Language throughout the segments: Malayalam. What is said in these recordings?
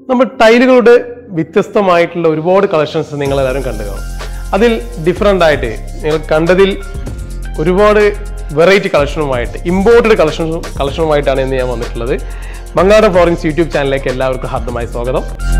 നമ്മൾ ടൈലുകളുടെ വ്യത്യസ്തമായിട്ടുള്ള ഒരുപാട് കളക്ഷൻസ് നിങ്ങൾ എല്ലാവരും കണ്ടു കാണും അതിൽ ഡിഫറെൻ്റ് ആയിട്ട് നിങ്ങൾ കണ്ടതിൽ ഒരുപാട് വെറൈറ്റി കളക്ഷനുമായിട്ട് ഇമ്പോർട്ടഡ് കളക്ഷനും കളക്ഷനുമായിട്ടാണ് ഇന്ന് ഞാൻ വന്നിട്ടുള്ളത് മങ്ങാട് ഫോറിൻസ് യൂട്യൂബ് ചാനലിലേക്ക് എല്ലാവർക്കും ഹാർദമായ സ്വാഗതം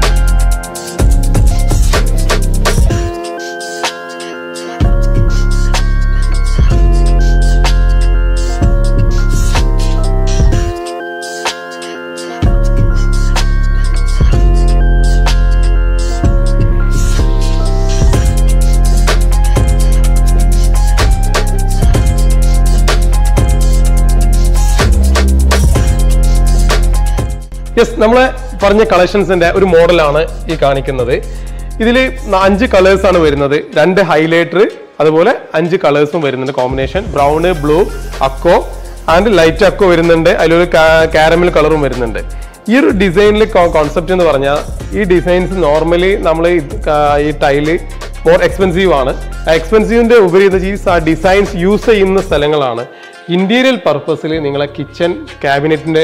യെസ് നമ്മൾ പറഞ്ഞ കളക്ഷൻസിന്റെ ഒരു മോഡലാണ് ഈ കാണിക്കുന്നത് ഇതിൽ അഞ്ച് കളേഴ്സ് ആണ് വരുന്നത് രണ്ട് ഹൈലൈറ്റർ അതുപോലെ അഞ്ച് കളേഴ്സും വരുന്നുണ്ട് combination brown blue aqua and light aqua വരുന്നുണ്ട് അതിലൊരു കാരമൽ കളറും വരുന്നുണ്ട് ഈ ഒരു ഡിസൈനിൽ കോൺസെപ്റ്റ് എന്ന് പറഞ്ഞാൽ ഈ ഡിസൈൻസ് നോർമലി നമ്മൾ ഈ ടൈല് മോർ എക്സ്പെൻസീവ് ആണ് എക്സ്പെൻസീവിന്റെ ഉപരി എന്ന് വെച്ചാൽ ഈ ഡിസൈൻസ് യൂസ് ചെയ്യുന്ന സ്ഥലങ്ങളാണ് ഇന്റീരിയൽ പർപ്പസിൽ നിങ്ങളെ കിച്ചൺ ക്യാബിനറ്റിന്റെ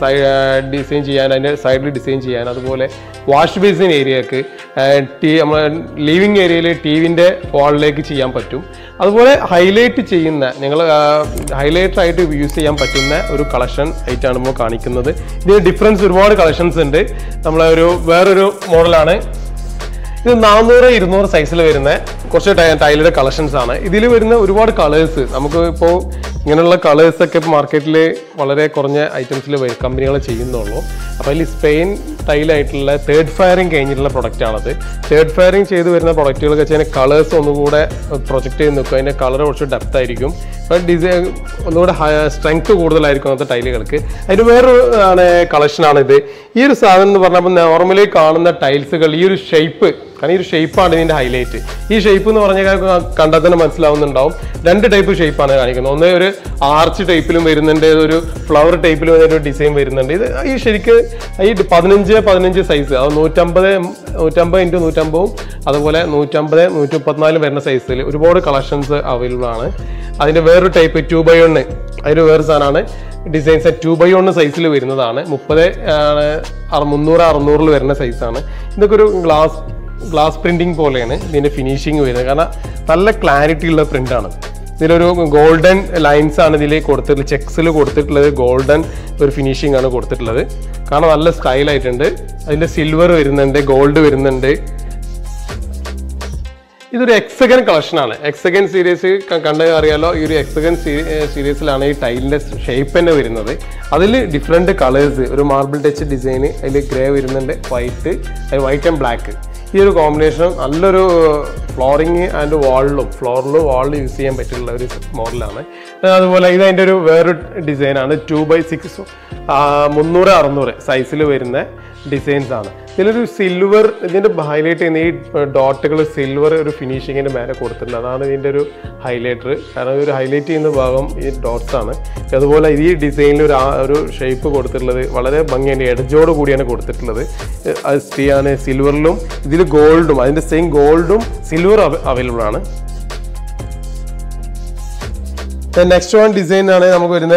ഡിസൈൻ ചെയ്യാൻ അതിന്റെ സൈഡിൽ ഡിസൈൻ ചെയ്യാൻ അതുപോലെ വാഷ് ബേസിൻ ഏരിയക്ക് ടി നമ്മൾ ലിവിങ് ഏരിയയിൽ ടി വിൻ്റെ വാളിലേക്ക് ചെയ്യാൻ പറ്റും അതുപോലെ ഹൈലൈറ്റ് ചെയ്യുന്ന നിങ്ങൾ ഹൈലൈറ്റർ ആയിട്ട് യൂസ് ചെയ്യാൻ പറ്റുന്ന ഒരു കളക്ഷൻ ആയിട്ടാണ് നമ്മൾ കാണിക്കുന്നത് ഇതിന് ഡിഫറൻസ് ഒരുപാട് കളക്ഷൻസ് ഉണ്ട് നമ്മളെ ഒരു വേറൊരു മോഡലാണ് ഇത് നാനൂറ് ഇരുന്നൂറ് സൈസിൽ വരുന്ന കുറച്ച് ടൈ- ടൈലിന്റെ കളക്ഷൻസ് ആണ് ഇതിൽ വരുന്ന ഒരുപാട് കളേഴ്സ് നമുക്ക് ഇപ്പോൾ ഇങ്ങനെയുള്ള കളേഴ്സ് ഒക്കെ മാർക്കറ്റിൽ വളരെ കുറഞ്ഞ ഐറ്റംസിൽ കമ്പനികൾ ചെയ്യുന്നുള്ളൂ അപ്പോൾ അതിൽ സ്പെയിൻ ടൈലായിട്ടുള്ള തേർഡ് ഫയറിംഗ് കഴിഞ്ഞിട്ടുള്ള പ്രൊഡക്റ്റ് ആണത് തേർഡ് ഫയറിംഗ് ചെയ്ത് വരുന്ന പ്രൊഡക്റ്റുകൾ വെച്ചാൽ കളേഴ്സ് ഒന്നുകൂടെ പ്രൊജക്റ്റ് ചെയ്ത് നിൽക്കും അതിൻ്റെ കളർ കുറച്ച് ഡെപ്ത് ആയിരിക്കും ഡിസൈൻ ഒന്നുകൂടെ സ്ട്രെങ്ത് കൂടുതലായിരിക്കും അങ്ങനത്തെ ടൈലുകൾക്ക് അതിന് വേറൊരു ആണ് കളക്ഷനാണ് ഇത് ഈ ഒരു സാധനം എന്ന് പറഞ്ഞപ്പോൾ നോർമലി കാണുന്ന ടൈൽസുകൾ ഈ ഒരു ഷേപ്പ് കാരണം ഈ ഒരു ഷേപ്പാണ് ഇതിന്റെ ഹൈലൈറ്റ് ഈ ഷേപ്പ് എന്ന് പറഞ്ഞാൽ കണ്ടാൽ തന്നെ മനസ്സിലാവുന്നുണ്ടാവും രണ്ട് ടൈപ്പ് ഷേപ്പാണ് കാണിക്കുന്നത് ഒന്ന് ഒരു ആർച്ച് ടൈപ്പിലും വരുന്നുണ്ട് ഒരു ഫ്ലവർ ടൈപ്പിലും ഒരു ഡിസൈൻ വരുന്നുണ്ട് ഇത് ഈ ശരിക്ക് ഈ പതിനഞ്ച് പതിനഞ്ച് സൈസ് അത് നൂറ്റമ്പത് നൂറ്റമ്പത് ഇൻറ്റു നൂറ്റമ്പതും അതുപോലെ നൂറ്റമ്പത് നൂറ്റി മുപ്പത്തിനാലും വരുന്ന സൈസിൽ ഒരുപാട് കളക്ഷൻസ് അവൈലബിൾ ആണ് അതിന്റെ വേറൊരു ടൈപ്പ് ടു ബൈ ഒന്ന് അതിന് വേറെ സാധനമാണ് ഡിസൈൻസ് ടു ബൈ ഒന്ന് സൈസിൽ വരുന്നതാണ് മുപ്പത് ആണ് മുന്നൂറ് അറുന്നൂറിൽ വരുന്ന സൈസാണ് ഇതൊക്കെ ഒരു ഗ്ലാസ് ഗ്ലാസ് പ്രിന്റിംഗ് പോലെയാണ് ഇതിന്റെ ഫിനിഷിങ് വരുന്നത് കാരണം നല്ല ക്ലാരിറ്റി ഉള്ള പ്രിന്റ് ആണ് ഇതിലൊരു ഗോൾഡൻ ലൈൻസ് ആണ് ഇതിൽ കൊടുത്തിട്ടുള്ളത് ചെക്സിൽ കൊടുത്തിട്ടുള്ളത് ഗോൾഡൻ ഒരു ഫിനിഷിംഗ് ആണ് കൊടുത്തിട്ടുള്ളത് കാരണം നല്ല സ്റ്റൈൽ ആയിട്ടുണ്ട് അതിന്റെ സിൽവർ വരുന്നുണ്ട് ഗോൾഡ് വരുന്നുണ്ട് ഇതൊരു എക്സഗൻ കളക്ഷൻ ആണ് എക്സഗൻ സീരീസ് കണ്ട് അറിയാലോ ഈ ഒരു എക്സഗൻ സീരീസിലാണ് ഈ ടൈലിന്റെ ഷേപ്പ് തന്നെ വരുന്നത് അതിൽ ഡിഫറെന്റ് കളേഴ്സ് ഒരു മാർബിൾ ടച്ച് ഡിസൈൻ അതിൽ ഗ്രേ വരുന്നുണ്ട് വൈറ്റ് വൈറ്റ് ആൻഡ് ബ്ലാക്ക് ഈ ഒരു കോമ്പിനേഷൻ നല്ലൊരു ഫ്ലോറിങ് ആൻഡ് വാളിലും ഫ്ലോറിലും വാളിലും യൂസ് ചെയ്യാൻ പറ്റുള്ള ഒരു മോഡലാണ് അതുപോലെ ഇത് അതിൻ്റെ ഒരു വേറൊരു ഡിസൈനാണ് ടു ബൈ സിക്സ് മുന്നൂറ് അറുന്നൂറ് സൈസിൽ വരുന്ന ഡിസൈൻസ് ആണ് ഇതിലൊരു സിൽവർ ഇതിന്റെ ഹൈലൈറ്റ് ചെയ്യുന്ന ഈ ഡോട്ടുകൾ സിൽവർ ഒരു ഫിനിഷിങ്ങിന്റെ മേലെ കൊടുത്തിട്ടുണ്ട് അതാണ് ഇതിന്റെ ഒരു ഹൈലൈറ്റർ കാരണം ഒരു ഹൈലൈറ്റ് ചെയ്യുന്ന ഭാഗം ഈ ഡോട്ട്സ് ആണ് അതുപോലെ ഈ ഡിസൈനിൽ ഒരു ആ- ഒരു ഷേപ്പ് കൊടുത്തിട്ടുള്ളത് വളരെ ഭംഗിയാണ് എഡ്ജോട് കൂടിയാണ് കൊടുത്തിട്ടുള്ളത് ഏഹ് അത് ചെയ്യാണ് സിൽവറിലും ഇതിൽ ഗോൾഡും അതിന്റെ സെയിം ഗോൾഡും സിൽവർ അവൈലബിൾ ആണ് നെക്സ്റ്റ് വൺ ഡിസൈൻ ആണ് നമുക്ക് വരുന്നത്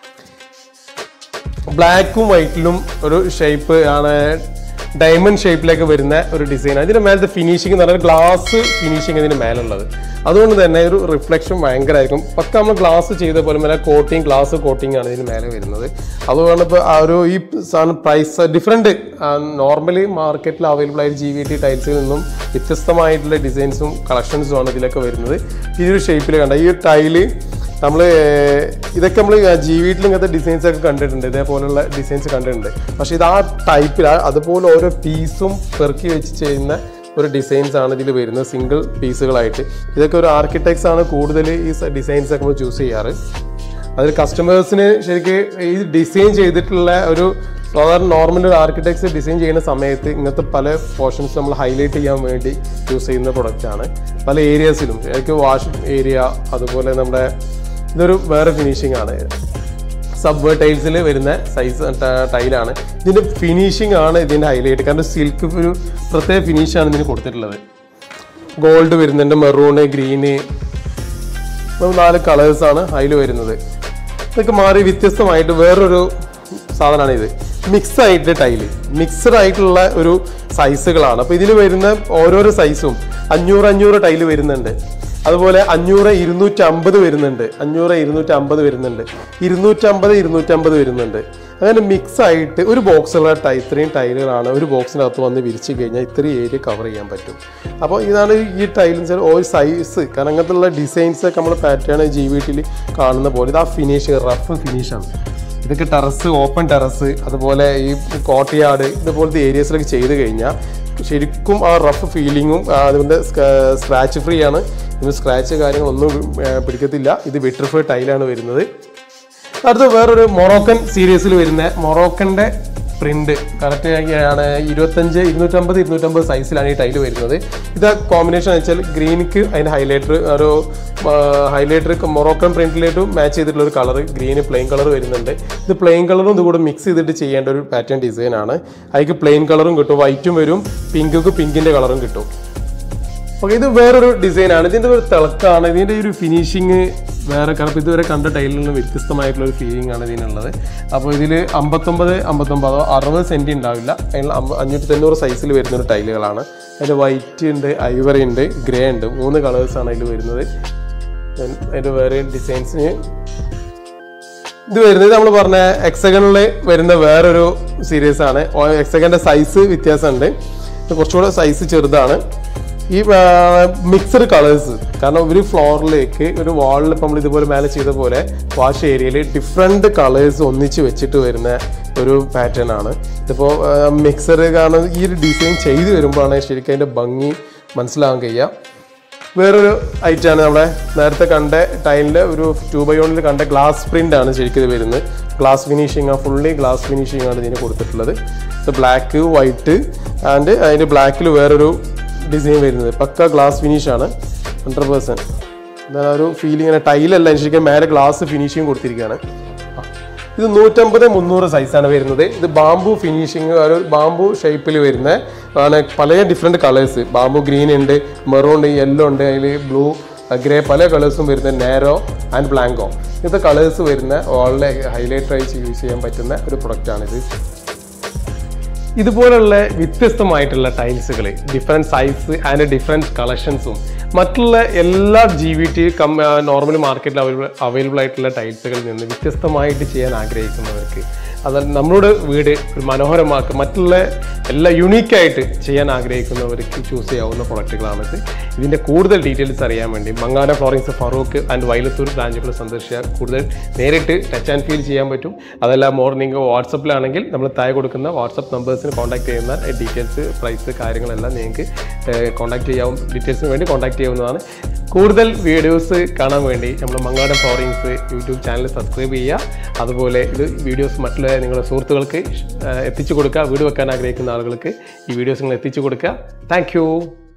ബ്ലാക്കും വൈറ്റിലും ഒരു ഷേപ്പ് ആണ് ഡയമണ്ട് ഷേപ്പിലേക്ക് വരുന്ന ഒരു ഡിസൈൻ അതിന്റെ മേലത്തെ ഫിനിഷിംഗ് എന്ന് പറഞ്ഞാൽ ഗ്ലാസ് ഫിനിഷിംഗ് ഇതിന് മേലുള്ളത് അതുകൊണ്ട് തന്നെ ഒരു റിഫ്ലക്ഷൻ ഭയങ്കരമായിരിക്കും പക്ക നമ്മൾ ഗ്ലാസ് ചെയ്ത പോലെ മേലെ കോട്ടിങ് ഗ്ലാസ് കോട്ടിംഗ് ആണ് ഇതിന് മേലെ വരുന്നത് അതുകൊണ്ട് ഇപ്പോൾ ആ ഒരു ഈ സാധനം പ്രൈസ് ഡിഫറെൻറ്റ് നോർമലി മാർക്കറ്റിൽ അവൈലബിൾ ആയ ജി വി ടി ടൈൽസിൽ നിന്നും വ്യത്യസ്തമായിട്ടുള്ള ഡിസൈൻസും കളക്ഷൻസും ആണ് ഇതിലൊക്കെ വരുന്നത് ഈ ഒരു ഷേപ്പിൽ കണ്ട ഈ ഒരു ടൈല് നമ്മൾ ഇതൊക്കെ നമ്മൾ ജി വീട്ടിൽ ഇങ്ങനത്തെ ഡിസൈൻസ് ഒക്കെ കണ്ടിട്ടുണ്ട് ഇതേപോലുള്ള ഡിസൈൻസ് കണ്ടിട്ടുണ്ട് പക്ഷെ ഇത് ആ ടൈപ്പിൽ അതുപോലെ ഓരോ പീസും പെറുക്കി വെച്ച് ചെയ്യുന്ന ഒരു ഡിസൈൻസ് ആണ് ഇതിൽ വരുന്നത് സിംഗിൾ പീസുകളായിട്ട് ഇതൊക്കെ ഒരു ആർക്കിടെക്ട്സ് ആണ് കൂടുതൽ ഈ ഡിസൈൻസ് ഒക്കെ നമ്മൾ ചൂസ് ചെയ്യാറ് അതിൽ കസ്റ്റമേഴ്സിന് ശരിക്ക് ഈ ഡിസൈൻ ചെയ്തിട്ടുള്ള ഒരു സാധാരണ നോർമൽ ഒരു ആർക്കിടെക്ട്സ് ഡിസൈൻ ചെയ്യുന്ന സമയത്ത് ഇങ്ങനത്തെ പല പോർഷൻസ് നമ്മൾ ഹൈലൈറ്റ് ചെയ്യാൻ വേണ്ടി യൂസ് ചെയ്യുന്ന പ്രൊഡക്റ്റ് ആണ് പല ഏരിയാസിലും ശരിക്കും വാഷ് ഏരിയ അതുപോലെ നമ്മുടെ ഇതൊരു വേറെ ഫിനിഷിംഗ് ആണ് സബ് ടൈൽസിൽ വരുന്ന സൈസ് ടൈലാണ് ഇതിന്റെ ഫിനിഷിംഗ് ആണ് ഇതിന്റെ ഹൈലൈറ്റ് കാരണം സിൽക്ക് ഒരു പ്രത്യേക ഫിനിഷാണ് ഇതിന് കൊടുത്തിട്ടുള്ളത് ഗോൾഡ് വരുന്നുണ്ട് മെറൂണ് ഗ്രീന് നാല് കളേഴ്സ് ആണ് അതിൽ വരുന്നത് ഇതൊക്കെ മാറി വ്യത്യസ്തമായിട്ട് വേറൊരു സാധനമാണ് ഇത് മിക്സ് ആയിട്ട് ടൈല് മിക്സഡ് ആയിട്ടുള്ള ഒരു സൈസുകളാണ് അപ്പോൾ ഇതിൽ വരുന്ന ഓരോരോ സൈസും അഞ്ഞൂറ് അഞ്ഞൂറ് ടൈല് വരുന്നുണ്ട് അതുപോലെ അഞ്ഞൂറ് ഇരുന്നൂറ്റി അമ്പത് വരുന്നുണ്ട് അഞ്ഞൂറ് ഇരുന്നൂറ്റി അമ്പത് വരുന്നുണ്ട് ഇരുന്നൂറ്റമ്പത് ഇരുന്നൂറ്റമ്പത് വരുന്നുണ്ട് അങ്ങനെ മിക്സ് ആയിട്ട് ഒരു ബോക്സുള്ള ടൈ ഇത്രയും ടൈലുകളാണ് ഒരു ബോക്സിനകത്ത് വന്ന് വിരിച്ചു കഴിഞ്ഞാൽ ഇത്രയും ഏരിയ കവർ ചെയ്യാൻ പറ്റും അപ്പോൾ ഇതാണ് ഈ ടൈലിന് ഒരു സൈസ് കാരണം അങ്ങനത്തുള്ള ഡിസൈൻസ് ഒക്കെ നമ്മൾ പാറ്റേൺ ജി വീട്ടിൽ കാണുന്ന പോലെ ഇത് ആ ഫിനിഷ് റഫ് ഫിനിഷാണ് ഇതൊക്കെ ടെറസ് ഓപ്പൺ ടെറസ് അതുപോലെ ഈ കോട്ടയാട് ഇതുപോലത്തെ ഏരിയസിലൊക്കെ ചെയ്ത് കഴിഞ്ഞാൽ ശരിക്കും ആ റഫ് ഫീലിങ്ങും അതുകൊണ്ട് സ്ക്രാച്ച് ഫ്രീ ആണ് ഇതിന് സ്ക്രാച്ച് കാര്യങ്ങളൊന്നും ആ, പിടിക്കത്തില്ല ഇത് വിട്രിഫൈ ടൈലാണ് വരുന്നത് അടുത്ത വേറൊരു മൊറോക്കൻ സീരീസിൽ വരുന്ന മൊറോക്കൻ്റെ പ്രിന്റ് കറക്റ്റ് ആണ് ഇരുപത്തഞ്ച് ഇരുന്നൂറ്റമ്പത് ഇരുന്നൂറ്റമ്പത് സൈസിലാണ് ഈ ടൈല് വരുന്നത് ഇത് കോമ്പിനേഷൻ വെച്ചാൽ ഗ്രീനിക്ക് അതിൻ്റെ ഹൈലൈറ്റർ ഒരു ഹൈലൈറ്റർ മൊറോക്കൻ പ്രിന്റിലേട്ട് മാച്ച് ചെയ്തിട്ടുള്ള ഒരു കളർ ഗ്രീന് പ്ലെയിൻ കളർ വരുന്നുണ്ട് ഇത് പ്ലെയിൻ കളറും ഇത് കൂടെ മിക്സ് ചെയ്തിട്ട് ചെയ്യേണ്ട ഒരു പാറ്റേൺ ഡിസൈൻ ആണ് അതിക്ക് പ്ലെയിൻ കളറും കിട്ടും വൈറ്റും വരും പിങ്കുക്ക് പിങ്കിന്റെ കളറും കിട്ടും ഓക്കെ ഇത് വേറൊരു ഡിസൈൻ ആണ് ഇതിന്റെ ഒരു തിളക്കാണ് ഇതിന്റെ ഒരു ഫിനിഷിങ് വേറെ കാരണം ഇപ്പൊ ഇതുവരെ കണ്ട ടൈലിൽ നിന്ന് വ്യത്യസ്തമായിട്ടുള്ള ഒരു ഫീലിംഗ് ആണ് ഇതിനുള്ളത് അപ്പോൾ ഇതിൽ അമ്പത്തൊമ്പത് അമ്പത്തൊമ്പതോ അറുപത് സെന്റി ഉണ്ടാവില്ല അതിൽ അമ്പ- അഞ്ഞൂറ്റി തൊണ്ണൂറ് സൈസിൽ വരുന്ന ഒരു ടൈലുകളാണ് അതിൽ വൈറ്റ് ഉണ്ട് ഐവറി ഉണ്ട് ഗ്രേ ഉണ്ട് മൂന്ന് കളേഴ്സാണ് അതിൽ വരുന്നത് Then അതിന്റെ വേറെ ഡിസൈൻസിന് ഇത് വരുന്നത് നമ്മൾ പറഞ്ഞ എക്സഗണിൽ വരുന്ന വേറൊരു സീരീസ് ആണ് എക്സഗന്റെ സൈസ് വ്യത്യാസമുണ്ട് ഇത് കുറച്ചുകൂടെ സൈസ് ചെറുതാണ് ഈ മിക്സഡ് കളേഴ്സ് കാരണം ഒരു ഫ്ലോറിലേക്ക് ഒരു വാളിൽ ഇപ്പം നമ്മൾ ഇതുപോലെ മേലെ ചെയ്ത പോലെ വാഷ് ഏരിയയിൽ ഡിഫറെൻറ്റ് കളേഴ്സ് ഒന്നിച്ച് വെച്ചിട്ട് വരുന്ന ഒരു പാറ്റേൺ ആണ് ഇതിപ്പോൾ മിക്സർ കാരണം ഈ ഒരു ഡിസൈൻ ചെയ്ത് വരുമ്പോഴാണ് ശരിക്കും അതിൻ്റെ ഭംഗി മനസ്സിലാവാൻ കഴിയുക വേറൊരു ഐറ്റാണ് നമ്മുടെ നേരത്തെ കണ്ട ടൈലിൻ്റെ ഒരു ടൂ ബൈ ഓണിൽ കണ്ട ഗ്ലാസ് പ്രിന്റ് ആണ് ശരിക്കും ഇത് വരുന്നത് glass finishing fully glass finishing ആണ് ഇതിന് കൊടുത്തിട്ടുള്ളത് ഇത് ബ്ലാക്ക് വൈറ്റ് ആൻഡ് അതിൻ്റെ ബ്ലാക്കിൽ വേറൊരു ഡിസൈൻ വരുന്നത് പക്ക ഗ്ലാസ് ഫിനിഷ് ആണ് ഹൺഡ്രഡ് പേഴ്സൻറ്റ് എന്താണ് ഒരു ഫീലിംഗ് ഇങ്ങനെ ടൈലല്ല ശരിക്കും മേലെ ഗ്ലാസ് ഫിനിഷിങ് കൊടുത്തിരിക്കുകയാണ് ഇത് നൂറ്റമ്പത് മുന്നൂറ് സൈസാണ് വരുന്നത് ഇത് ബാംബു ഫിനിഷിങ് ഒരു ബാംബു ഷേപ്പിൽ വരുന്ന ആണ് പല ഡിഫറെൻറ്റ് കളേഴ്സ് ബാംബു ഗ്രീൻ ഉണ്ട് മെറൂൺ ഉണ്ട് യെല്ലോ ഉണ്ട് അതിൽ ബ്ലൂ ഗ്രേ പല കളേഴ്സും വരുന്ന നാരോ ആൻഡ് ബ്ലാങ്കോ ഇങ്ങനത്തെ കളേഴ്സ് വരുന്ന വളരെ ഹൈലൈറ്റ് ആയി യൂസ് ചെയ്യാൻ പറ്റുന്ന ഒരു പ്രൊഡക്റ്റാണിത് ഇതുപോലുള്ള വ്യത്യസ്തമായിട്ടുള്ള ടൈൽസുകൾ ഡിഫറെൻറ്റ് സൈസ് ആൻഡ് ഡിഫറെൻറ്റ് കളക്ഷൻസും മറ്റുള്ള എല്ലാ G V T cum normal മാർക്കറ്റിൽ അവൈലബിൾ അവൈലബിൾ ആയിട്ടുള്ള ടൈൽസുകളിൽ നിന്ന് വ്യത്യസ്തമായിട്ട് ചെയ്യാൻ ആഗ്രഹിക്കുന്നവർക്ക് അത് നമ്മളുടെ വീട് ഒരു മനോഹരമാക്കുക മറ്റുള്ള എല്ലാ യുണീക്കായിട്ട് ചെയ്യാൻ ആഗ്രഹിക്കുന്നവർക്ക് ചൂസ് ചെയ്യാവുന്ന പ്രൊഡക്റ്റുകളാണിത് ഇതിൻ്റെ കൂടുതൽ ഡീറ്റെയിൽസ് അറിയാൻ വേണ്ടി മങ്ങാന ഫ്ലോറിങ്സ് ഫറൂഖ് ആൻഡ് വൈലത്തൂർ ബ്രാഞ്ചുകൾ സന്ദർശിച്ചാൽ കൂടുതൽ നേരിട്ട് ടച്ച് ആൻഡ് ഫീൽ ചെയ്യാൻ പറ്റും അതല്ല മോർണിംഗ് വാട്സപ്പിലാണെങ്കിൽ നമ്മൾ താഴെ കൊടുക്കുന്ന വാട്സപ്പ് നമ്പേഴ്സിന് കോൺടാക്ട് ചെയ്യുന്ന ഡീറ്റെയിൽസ് പ്രൈസ് കാര്യങ്ങളെല്ലാം നിങ്ങൾക്ക് കോൺടാക്ട് ചെയ്യാവും ഡീറ്റെയിൽസിന് വേണ്ടി കോൺടാക്ട് ചെയ്യാവുന്നതാണ് കൂടുതൽ വീഡിയോസ് കാണാൻ വേണ്ടി നമ്മൾ Mangadan floorings YouTube channel subscribe ചെയ്യുക അതുപോലെ ഇത് വീഡിയോസ് മറ്റുള്ള നിങ്ങളുടെ സുഹൃത്തുക്കൾക്ക് ഏഹ്, എത്തിച്ചു കൊടുക്കുക വീട് വെക്കാൻ ആഗ്രഹിക്കുന്ന ആളുകൾക്ക് ഈ വീഡിയോസ് നിങ്ങൾ എത്തിച്ചു കൊടുക്കുക താങ്ക്